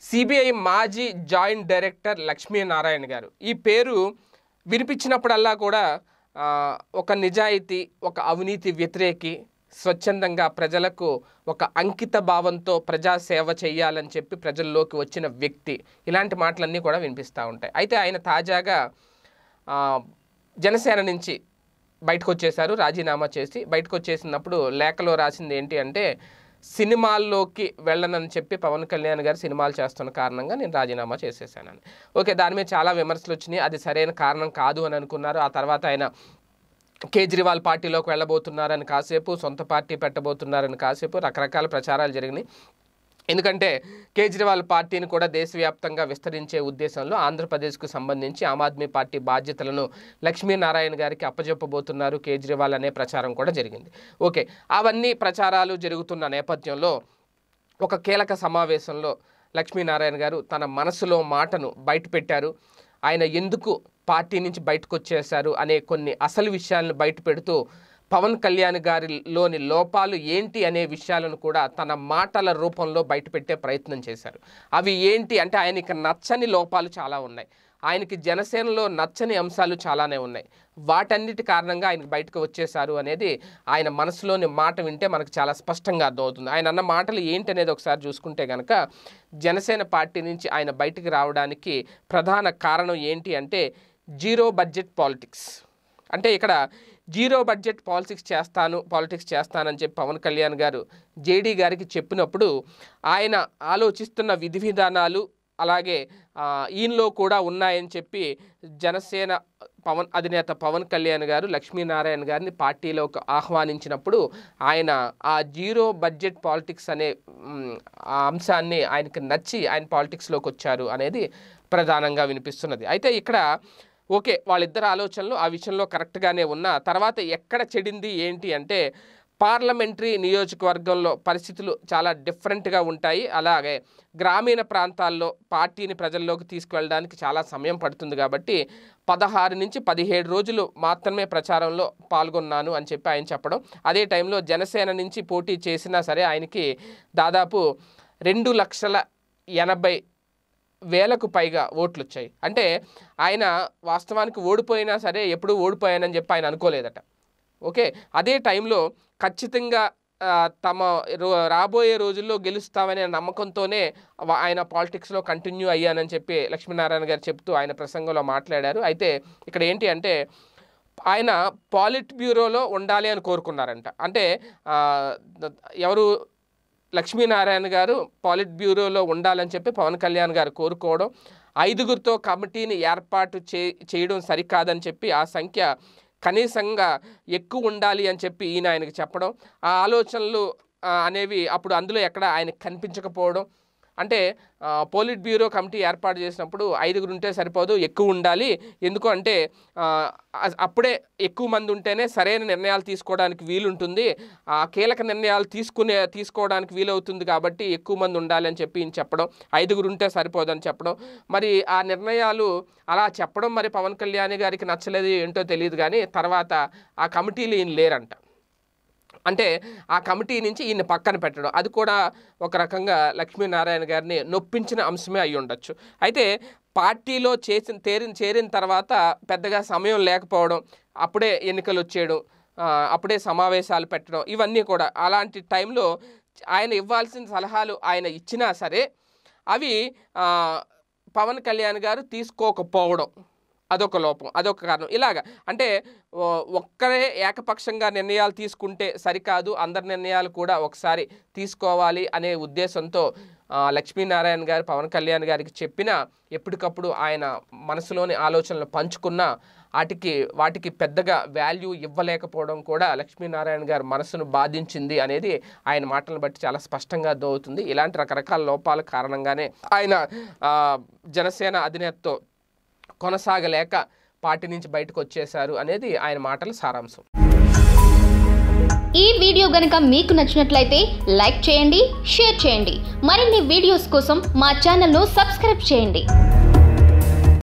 CBI మాజీ joint director Lakshminarayana గారు ఈ పేరు వినిపించినప్పుడల్లా కూడా ఆ, ఒక నిజాయితీ ఒక అవినీతి వ్యతిరేకి స్వచ్ఛందంగా ప్రజలకు ఒక అంకిత భావంతో ప్రజాసేవ చేయాలని చెప్పి ప్రజల్లోకి వచ్చిన వ్యక్తి ఇలాంటి మాటలన్నీ కూడా వినిపిస్తూ ఉంటాయి అయితే ఆయన తాజాగా ఆ, జనసేన నుంచి బయటకు వచ్చేసారు రాజీనామా చేసి బయటకు వచ్చేసినప్పుడు లేఖలో రాసింది ఏంటి అంటే సినిమాల్లోకి వెళ్ళనని చెప్పి పవన్ కళ్యాణ్ గారు సినిమాలు చేస్తున్న కారణంగా నేను రాజీనామా చేసేసానని ఓకే దాని మీద చాలా విమర్శలు వచ్చినాయి అది సరైన కారణం కాదు అని అనుకున్నారు ఆ తర్వాత ఆయన కేజ్రీవాల్ పార్టీలోకి వెళ్ళబోతున్నారని కాసేపు సొంత పార్టీ పెట్టబోతున్నారని కాసేపు రకరకాల ప్రచారాలు జరిగినాయి ఎందుకంటే కేజ్రీవాల్ పార్టీని కూడా దేశవ్యాప్తంగా విస్తరించే ఉద్దేశంలో ఆంధ్రప్రదేశ్కు సంబంధించి ఆమ్ ఆద్మీ పార్టీ బాధ్యతలను లక్ష్మీనారాయణ గారికి అప్పజెప్పబోతున్నారు కేజ్రీవాల్ అనే ప్రచారం కూడా జరిగింది ఓకే అవన్నీ ప్రచారాలు జరుగుతున్న నేపథ్యంలో ఒక కీలక సమావేశంలో లక్ష్మీనారాయణ గారు తన మనసులో మాటను బయటపెట్టారు ఆయన ఎందుకు పార్టీ నుంచి బయటకు వచ్చేశారు అనే కొన్ని అసలు విషయాలను బయట పెడుతూ పవన్ కళ్యాణ్ గారిలోని లోపాలు ఏంటి అనే విషయాలను కూడా తన మాటల రూపంలో బయటపెట్టే ప్రయత్నం చేశారు అవి ఏంటి అంటే ఆయనకి నచ్చని లోపాలు చాలా ఉన్నాయి ఆయనకి జనసేనలో నచ్చని అంశాలు చాలానే ఉన్నాయి వాటన్నిటి కారణంగా ఆయనకు బయటకు వచ్చేశారు అనేది ఆయన మనసులోని మాట వింటే మనకు చాలా స్పష్టంగా అర్థమవుతుంది ఆయన అన్న మాటలు ఏంటి అనేది ఒకసారి చూసుకుంటే కనుక జనసేన పార్టీ నుంచి ఆయన బయటికి రావడానికి ప్రధాన కారణం ఏంటి అంటే జీరో బడ్జెట్ పాలిటిక్స్ అంటే ఇక్కడ జీరో బడ్జెట్ పాలిటిక్స్ చేస్తాను పాలిటిక్స్ చేస్తానని చెప్పి పవన్ కళ్యాణ్ గారు జేడీ గారికి చెప్పినప్పుడు ఆయన ఆలోచిస్తున్న విధి విధానాలు అలాగే ఆ, ఈయనలో కూడా ఉన్నాయని చెప్పి జనసేన పవన్ అధినేత పవన్ కళ్యాణ్ గారు లక్ష్మీనారాయణ గారిని పార్టీలోకి ఆహ్వానించినప్పుడు ఆయన ఆ జీరో బడ్జెట్ పాలిటిక్స్ అనే మ్, ఆ అంశాన్ని ఆయనకు నచ్చి ఆయన పాలిటిక్స్లోకి వచ్చారు అనేది ప్రధానంగా వినిపిస్తున్నది అయితే ఇక్కడ ఓకే వాళ్ళిద్దరు ఆలోచనలు ఆ విషయంలో కరెక్ట్గానే ఉన్నా తర్వాత ఎక్కడ చెడింది ఏంటి అంటే పార్లమెంటరీ నియోజకవర్గంలో పరిస్థితులు చాలా డిఫరెంట్గా ఉంటాయి అలాగే గ్రామీణ ప్రాంతాల్లో పార్టీని ప్రజల్లోకి తీసుకువెళ్ళడానికి చాలా సమయం పడుతుంది కాబట్టి పదహారు నుంచి పదిహేడు రోజులు మాత్రమే ప్రచారంలో పాల్గొన్నాను అని చెప్పి ఆయన చెప్పడం అదే టైంలో జనసేన నుంచి పోటీ చేసినా సరే ఆయనకి దాదాపు రెండు లక్షల ఎనభై వేలకు పైగా ఓట్లు వచ్చాయి అంటే ఆయన వాస్తవానికి ఓడిపోయినా సరే ఎప్పుడు ఓడిపోయానని చెప్పి ఆయన అనుకోలేదట ఓకే అదే టైంలో ఖచ్చితంగా ఆ, తమ రో- రాబోయే రోజుల్లో గెలుస్తామనే నమ్మకంతోనే వ- ఆయన పాలిటిక్స్లో కంటిన్యూ అయ్యానని చెప్పి లక్ష్మీనారాయణ గారు చెప్తూ ఆయన ప్రసంగంలో మాట్లాడారు అయితే ఇక్కడ ఏంటి అంటే ఆయన పాలిట్ బ్యూరోలో ఉండాలి అని కోరుకున్నారంట అంటే ఆ, ద- ఎవరు లక్ష్మీనారాయణ గారు పాలిట్ బ్యూరోలో ఉండాలని చెప్పి పవన్ కళ్యాణ్ గారు కోరుకోవడం ఐదుగురితో కమిటీని ఏర్పాటు చే చేయడం సరికాదని చెప్పి ఆ సంఖ్య కనీసంగా ఎక్కువ ఉండాలి అని చెప్పి ఈయన ఆయనకి చెప్పడం ఆ ఆలోచనలు ఆ, అనేవి అప్పుడు అందులో ఎక్కడ ఆయనకు కనిపించకపోవడం అంటే ఆ, పోలిట్ బ్యూరో కమిటీ ఏర్పాటు చేసినప్పుడు ఐదుగురు ఉంటే సరిపోదు ఎక్కువ ఉండాలి ఎందుకు అంటే ఆ, అ- అప్పుడే ఎక్కువ మంది ఉంటేనే సరైన నిర్ణయాలు తీసుకోవడానికి వీలుంటుంది ఆ కీలక నిర్ణయాలు తీసుకునే తీసుకోవడానికి వీలవుతుంది కాబట్టి ఎక్కువ మంది ఉండాలి అని చెప్పి ఈయన చెప్పడం ఐదుగురు ఉంటే సరిపోదని చెప్పడం మరి ఆ నిర్ణయాలు అలా చెప్పడం మరి పవన్ కళ్యాణ్ గారికి నచ్చలేదు ఏంటో తెలియదు కానీ తర్వాత ఆ కమిటీలు ఈయన లేరంట అంటే ఆ కమిటీ నుంచి ఈయన పక్కన పెట్టడం అది కూడా ఒక రకంగా లక్ష్మీనారాయణ గారిని నొప్పించిన అంశమే అయి ఉండొచ్చు అయితే పార్టీలో చేసిన తేరిన చేరిన తర్వాత పెద్దగా సమయం లేకపోవడం అప్పుడే ఎన్నికలు వచ్చేయడం ఆ, అప్పుడే సమావేశాలు పెట్టడం ఇవన్నీ కూడా అలాంటి టైంలో ఆయన ఇవ్వాల్సిన సలహాలు ఆయన ఇచ్చినా సరే అవి ఆ, పవన్ కళ్యాణ్ గారు తీసుకోకపోవడం అదొక లోపం అదొక కారణం ఇలాగా అంటే ఓ, ఒక్కరే ఏకపక్షంగా నిర్ణయాలు తీసుకుంటే సరికాదు అందరి నిర్ణయాలు కూడా ఒకసారి తీసుకోవాలి అనే ఉద్దేశంతో ఆ, లక్ష్మీనారాయణ గారు పవన్ కళ్యాణ్ గారికి చెప్పినా ఎప్పటికప్పుడు ఆయన మనసులోని ఆలోచనలు పంచుకున్నా వాటికి వాటికి పెద్దగా వాల్యూ ఇవ్వలేకపోవడం కూడా లక్ష్మీనారాయణ గారి మనసును బాధించింది అనేది ఆయన మాటలను బట్టి చాలా స్పష్టంగా అర్థమవుతుంది ఇలాంటి రకరకాల లోపాల కారణంగానే ఆయన ఆ, జనసేన అధినేతతో కొనసాగలేక పార్టీ నుంచి బయటకు వచ్చేశారు అనేది ఆయన మాటల సారాంశం ఈ వీడియో గనుక మీకు నచ్చినట్లయితే లైక్ చేయండి షేర్ చేయండి మరిన్ని వీడియోస్ కోసం మా ఛానల్ను సబ్స్క్రైబ్ చేయండి